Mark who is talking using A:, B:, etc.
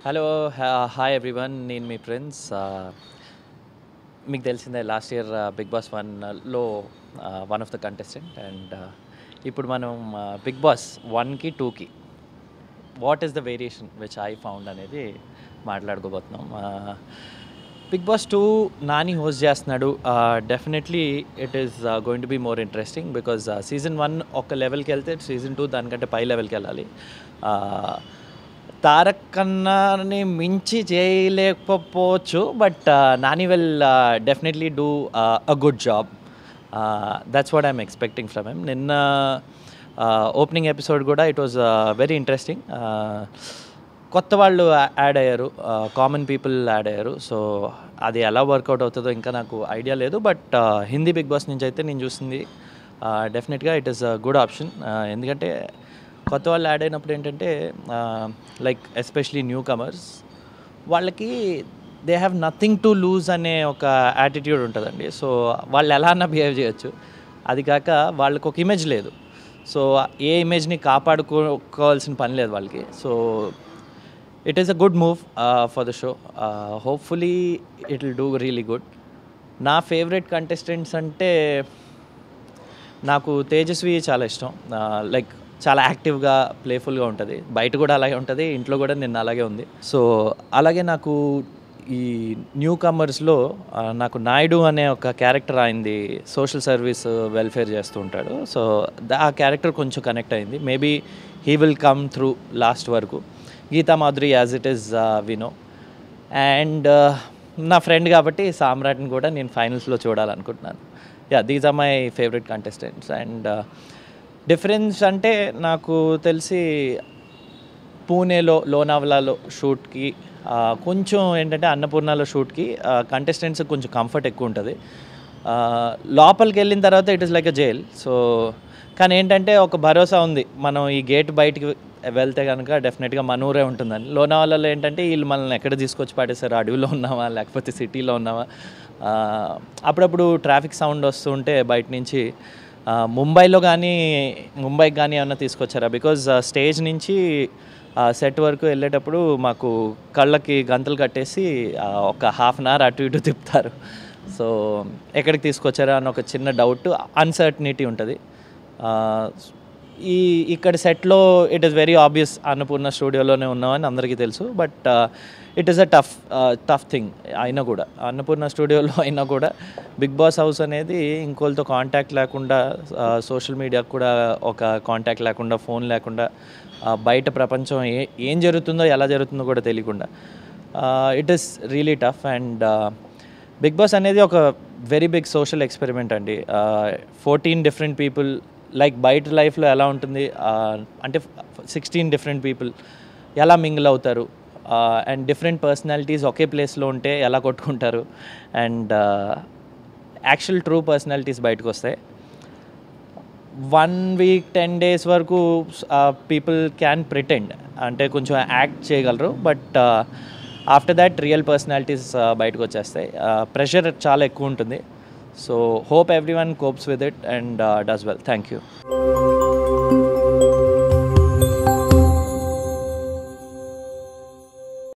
A: hello hi everyone నేను మీ ప్రిన్స్ మీకు తెలిసిందే లాస్ట్ ఇయర్ బిగ్ బాస్ వన్లో one of the contestant and ఇప్పుడు మనం బిగ్ బాస్ వన్కి టూకి what is the variation which I found అనేది మాట్లాడుకోబోతున్నాం Bigg Boss two Nani host చేస్తున్నాడు definitely it is going to be more interesting because season one ఒక లెవెల్కి వెళ్తే సీజన్ టూ దానికంటే పై లెవెల్కి వెళ్ళాలి తారక్ కన్నాని మించి చేయలేకపోవచ్చు but Nani will definitely do a good job that's what I'm expecting from him నిన్న ఓపెనింగ్ ఎపిసోడ్ కూడా ఇట్ వాజ్ వెరీ ఇంట్రెస్టింగ్ కొత్త వాళ్ళు యాడ్ అయ్యారు కామన్ పీపుల్ యాడ్ అయ్యారు సో అది ఎలా వర్కౌట్ అవుతుందో ఇంకా నాకు ఐడియా లేదు బట్ హిందీ బిగ్ బాస్ నుంచి అయితే నేను చూసింది డెఫినెట్గా it is a good option ఎందుకంటే కొత్త వాళ్ళు యాడ్ అయినప్పుడు ఏంటంటే లైక్ ఎస్పెషలీ న్యూ కమర్స్ వాళ్ళకి they have nothing to lose అనే ఒక యాటిట్యూడ్ ఉంటుందండి సో వాళ్ళు ఎలా అన్నా బిహేవ్ చేయొచ్చు అది కాక వాళ్ళకి ఒక ఇమేజ్ లేదు సో ఏ ఇమేజ్ని కాపాడుకోవాల్సిన పని లేదు వాళ్ళకి so it is a good move for the show hopefully it will do really good నా ఫేవరెట్ కంటెస్టెంట్స్ అంటే నాకు తేజస్వి చాలా ఇష్టం లైక్ చాలా యాక్టివ్గా ప్లేఫుల్గా ఉంటుంది బయట కూడా అలాగే ఉంటుంది ఇంట్లో కూడా నిన్న అలాగే ఉంది సో అలాగే నాకు ఈ న్యూ కమర్స్లో నాకు నాయుడు అనే ఒక క్యారెక్టర్ అయింది సోషల్ సర్వీస్ వెల్ఫేర్ చేస్తూ ఉంటాడు సో ఆ క్యారెక్టర్ కొంచెం కనెక్ట్ అయింది maybe he will come through last వరకు Geetha Madhuri as it is వినో అండ్ నా ఫ్రెండ్ కాబట్టి సామ్రాట్ని కూడా నేను ఫైనల్స్లో చూడాలనుకుంటున్నాను yeah these are my favourite contestants and difference అంటే నాకు తెలిసి పూణేలో లోనావలాలో షూట్కి కొంచెం ఏంటంటే అన్నపూర్ణలో షూట్కి కంటెస్టెంట్స్ కొంచెం కంఫర్ట్ ఎక్కువ ఉంటుంది లోపలికి వెళ్ళిన తర్వాత it is like a jail so కానీ ఏంటంటే ఒక భరోసా ఉంది మనం ఈ గేట్ బయటికి వెళ్తే కనుక డెఫినెట్గా మన ఊరే ఉంటుందని లోనావాలలో ఏంటంటే వీళ్ళు మనల్ని ఎక్కడ తీసుకొచ్చి పడేసారు అడవిలో ఉన్నావా లేకపోతే సిటీలో ఉన్నావా అప్పుడప్పుడు ట్రాఫిక్ సౌండ్ వస్తుంటే బయట నుంచి ముంబైలో కానీ ముంబైకి కానీ ఏమన్నా తీసుకొచ్చారా బికాజ్ స్టేజ్ నుంచి సెట్ వరకు వెళ్ళేటప్పుడు మాకు కళ్ళకి గంతలు కట్టేసి ఒక హాఫ్ అన్ అవర్ అటు ఇటు తిప్పుతారు సో ఎక్కడికి తీసుకొచ్చారా అని ఒక చిన్న డౌట్ అన్సర్టనిటీ ఉంటుంది ఈ ఇక్కడ సెట్లో it is very obvious Annapurna స్టూడియోలోనే ఉన్నామని అందరికీ తెలుసు but it is a tough tough thing అయినా కూడా అన్నపూర్ణ స్టూడియోలో అయినా కూడా బిగ్ బాస్ హౌస్ అనేది ఇంకోళ్ళతో కాంటాక్ట్ లేకుండా సోషల్ మీడియాకు కూడా ఒక కాంటాక్ట్ లేకుండా ఫోన్ లేకుండా బయట ప్రపంచం ఏ ఏం జరుగుతుందో ఎలా జరుగుతుందో కూడా తెలియకుండా it is really tough and Bigg Boss అనేది ఒక వెరీ బిగ్ సోషల్ ఎక్స్పెరిమెంట్ అండి ఫోర్టీన్ డిఫరెంట్ పీపుల్ లైక్ బయట లైఫ్లో ఎలా ఉంటుంది అంటే సిక్స్టీన్ డిఫరెంట్ పీపుల్ ఎలా మింగిల్ అవుతారు అండ్ డిఫరెంట్ పర్సనాలిటీస్ ఒకే ప్లేస్లో ఉంటే ఎలా కొట్టుకుంటారు అండ్ యాక్చువల్ ట్రూ పర్సనాలిటీస్ బయటకు వస్తాయి వన్ వీక్ టెన్ డేస్ వరకు పీపుల్ క్యాన్ ప్రిటెండ్ అంటే కొంచెం యాక్ట్ చేయగలరు but after that real personalities బయటకు వచ్చేస్తాయి ప్రెషర్ చాలా ఎక్కువ ఉంటుంది so hope everyone copes with it and does well thank you